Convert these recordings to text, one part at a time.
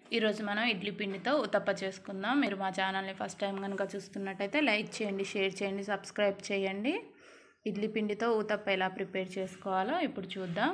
ఈరోజు మనం ఇడ్లీ పిండితో ఉతప్ప చేసుకుందాం మీరు మా ఛానల్ని ఫస్ట్ టైం కనుక చూస్తున్నట్టయితే లైక్ చేయండి షేర్ చేయండి సబ్స్క్రైబ్ చేయండి ఇడ్లీ పిండితో ఊతప్ప ఎలా ప్రిపేర్ చేసుకోవాలో ఇప్పుడు చూద్దాం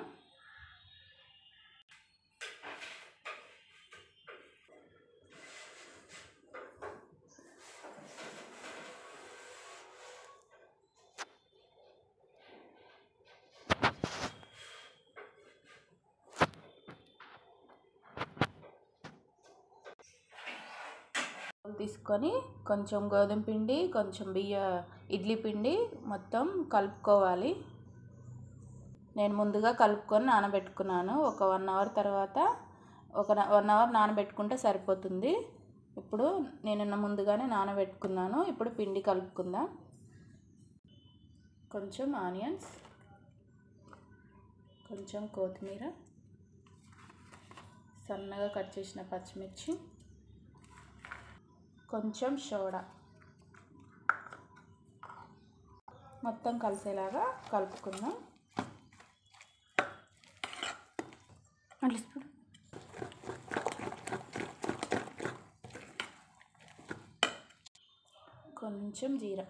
తీసుకొని కొంచెం గోధుమ పిండి కొంచెం బియ్య ఇడ్లీ పిండి మొత్తం కలుపుకోవాలి నేను ముందుగా కలుపుకొని నానబెట్టుకున్నాను ఒక వన్ అవర్ తర్వాత ఒక వన్ అవర్ నానబెట్టుకుంటే సరిపోతుంది ఇప్పుడు నేను ముందుగానే నానబెట్టుకున్నాను ఇప్పుడు పిండి కలుపుకుందాం కొంచెం ఆనియన్స్ కొంచెం కొత్తిమీర సన్నగా కట్ చేసిన పచ్చిమిర్చి కొంచెం సోడా మొత్తం కలిసేలాగా కలుపుకుందాం మళ్ళీ స్పూన్ కొంచెం జీరా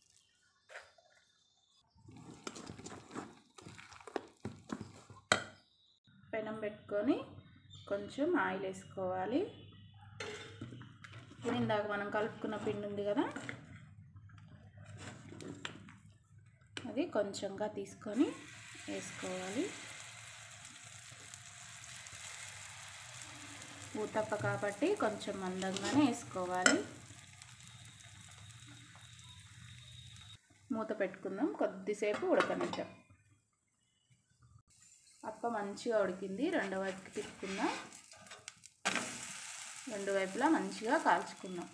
పెనం పెట్టుకొని కొంచెం ఆయిల్ వేసుకోవాలి ఇప్పుడు ఇందాక మనం కలుపుకున్న పిండి ఉంది కదా అది కొంచెంగా తీసుకొని వేసుకోవాలి ఊతప్ప కాబట్టి కొంచెం మందంగానే వేసుకోవాలి మూత పెట్టుకుందాం కొద్దిసేపు ఉడకనిద్దాం అప్ప మంచిగా ఉడికింది రెండో వైపుకి తిప్పుకుందాం రెండు వైపులా మంచిగా కాల్చుకుందాం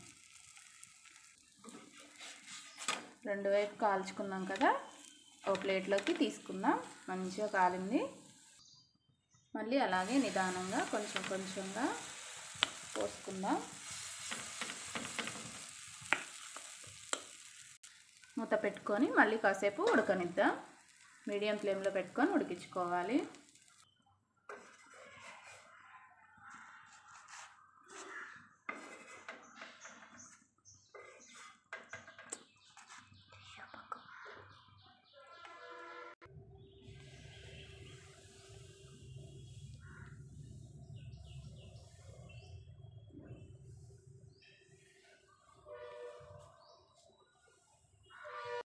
రెండు వైపు కాల్చుకున్నాం కదా ఓ ప్లేట్లోకి తీసుకుందాం మంచిగా కాలింది మళ్ళీ అలాగే నిదానంగా కొంచెం కొంచెంగా పోసుకుందాం మూత పెట్టుకొని మళ్ళీ కాసేపు ఉడకనిద్దాం మీడియం ఫ్లేమ్లో పెట్టుకొని ఉడికించుకోవాలి